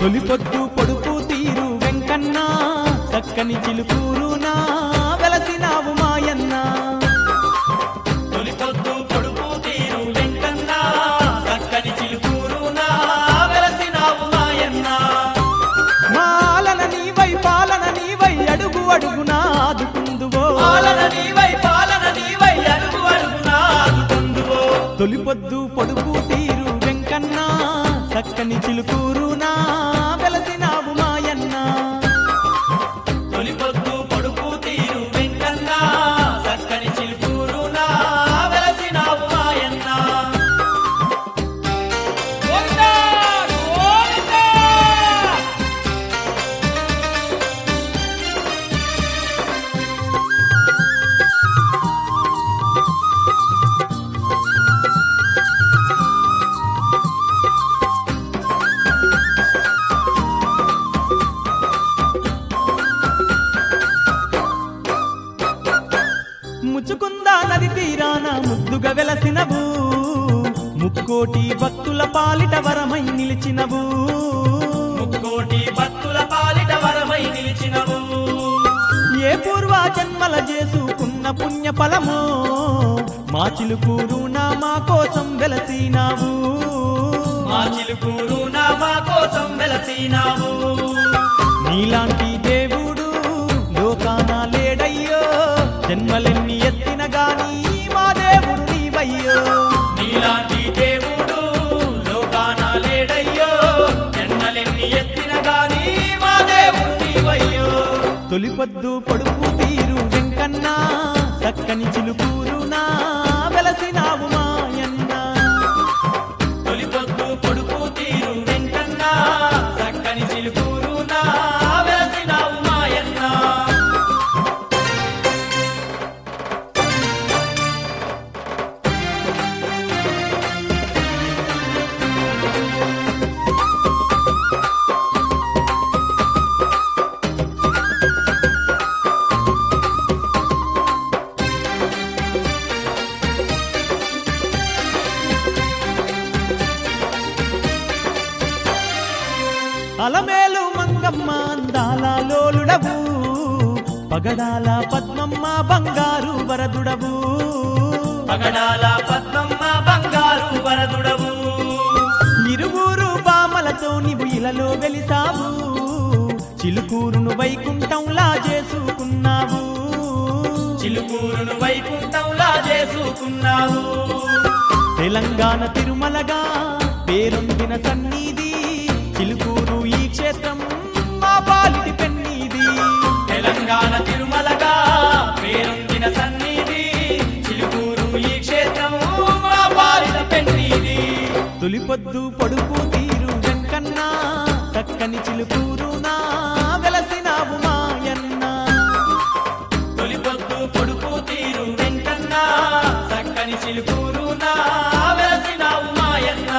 తొలిపొద్దు పొడుపు తీరు వెంకన్న చక్కని చిలుకూరు నా వెలసినావు మాయన్న తొలిపొద్దు పొడుపు తీరు వెంకన్న చక్కని చిలుకూరు నా వెలసినావు మాయన్న మాలన నీవై పాలన నీవై అడుగు అడుగునా ఆదుకుందువో పాలన నీవై పాలన నీవై అడుగు అడుగునా ఆదుకుందువో తొలిపొద్దు పొడుపు తీరు వెంకన్న చక్కని చిలుకూరు నా వెలసినావు మాయన్న తొలిపొద్దు పొడుపు తీరు వెంకన్న చక్కని చిలుకూరు నా వెలసినావు మాయన్న గోవిందా! గోవిందా! ముచ్చుకుందా నది తీరాన ముద్దుగా వెలసినవు ముక్కోటి భక్తుల పాలిట వరమై నిలిచినవు ముక్కోటి భక్తుల పాలిట వరమై నిలిచినవు ఏ పూర్వ జన్మల చేసుకున్న పుణ్య ఫలమో మా చిలుకూరు నా మా కోసం వెలసినావు మా చిలుకూరు నా మా కోసం వెలసినావు నీలాంటి దేవుడు లోకాన లేడయ్యో జన్మలెన్ని ఎత్తిన గాని మా దేవుడు నీవయ్యో నీలాంటి దేవుడు లోకాన లేడయ్యో జన్మలెన్ని ఎత్తిన గాని మా దేవుడు నీవయ్యో తొలిపొద్దు పొడుపు తీరు వెంకన్న చక్కని చిలుకూరు నా వెలసినావు మాయన్న తొలిపొద్దు పొడుపు తీరు వెంకన్న చక్కని చిలుకూరు నా వెలసినావు మాయన్న అలమేలు మంగమ్మ అందాల లోలుడవు పగడాల పద్మమ్మ బంగారు వరదుడవు పగడాల పద్మమ్మ బంగారు వరదుడవు ఇరువురు బామలతో నీవు ఇలలో వెలిసావు చిలుకూరును వైకుంఠంలా చేసుకున్నావు చిలుకూరును వైకుంఠంలా చేసుకున్నావు తెలంగాణ తిరుమలగా పేరొందిన సన్నిధి చిలుకూరు ఈ క్షేత్రం మా పాలిటి పెన్నీది తెలంగాణ తిరుమలగా పేరొందిన సన్నిధి చిలుకూరు ఈ క్షేత్రము మా పాలిట పెన్నీది తొలిపొద్దు పొడుపు తీరు వెంకన్న చక్కని చిలుకూరు నా వెలసినావు మాయన్న తొలిపొద్దు పొడుపు తీరు వెంకన్న చక్కని చిలుకూరు నా వెలసినావు మాయన్న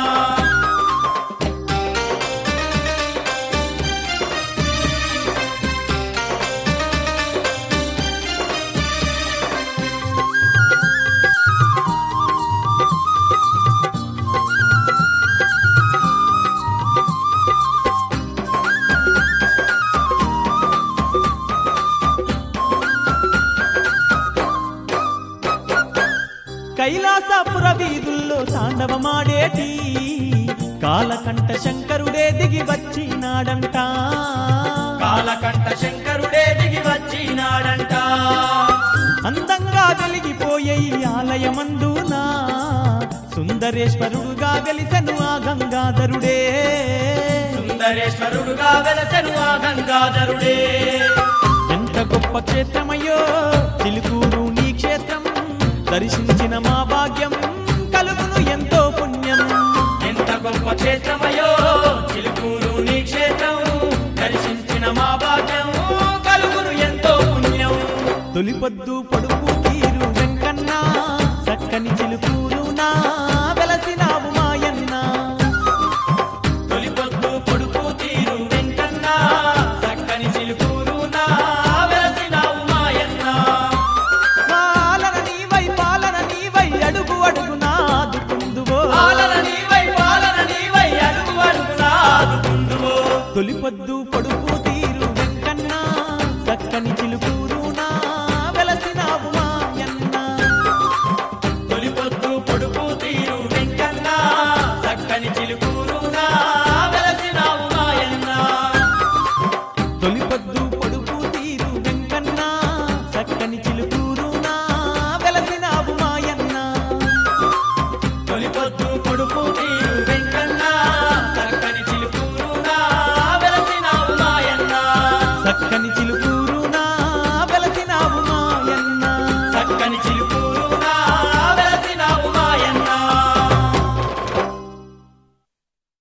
కైలాసపుర వీధుల్లో తాండవమాడేటి కాలకంఠ శంకరుడే దిగి వచ్చినాడంట కాలకంఠ శంకరుడే దిగి వచ్చినాడంట అందంగా వెలిగిపోయే ఈ ఆలయమందునా సుందరేశ్వరుడుగా వెలిసెను ఆ గంగాధరుడే సుందరేశ్వరుడుగా వెలసెను ఆ గంగాధరుడే ఎంత గొప్ప క్షేత్రమయ్యో చిలుకూరు నీ క్షేత్రం దర్శించిన మా భాగ్యం కలుగును ఎంతో పుణ్యం ఎంత గొప్ప క్షేత్రమయో చిలుకూరు నీ క్షేత్రం దర్శించిన మా భాగ్యం కలుగును ఎంతో పుణ్యం తొలిపొద్దు పొడుపు తీరు వెంకన్న చక్కని చిలుకూరు నా వెలసినావు మాయన్న తొలిపొద్దు పొడుపు తీరు వెంకన్న చక్కని చిలుకూరు నా వెలసినావు మాయన్న పాలన నీవై పాలన నీవై అడుగు అడుగు నాదుకుందువో పాలన నీవై పాలన నీవై అడుగు అడుగునా ఆదుకుందువో తొలిపొద్దు పొడుపు తీరు వెంకన్న చక్కని చిలుకూరునా వెలసినావు మాయన్న తొలిపొద్దు పొడుపు తీరు వెంకన్న చక్కని చిలుకూరునా వెలసినావు మాయన్న తొలిపొద్దు పొడుపు తీరు వెంకన్న చక్కని చిలుకూరునా వెలసినావు మాయన్న తొలిపొద్దు పొడుపు తీరు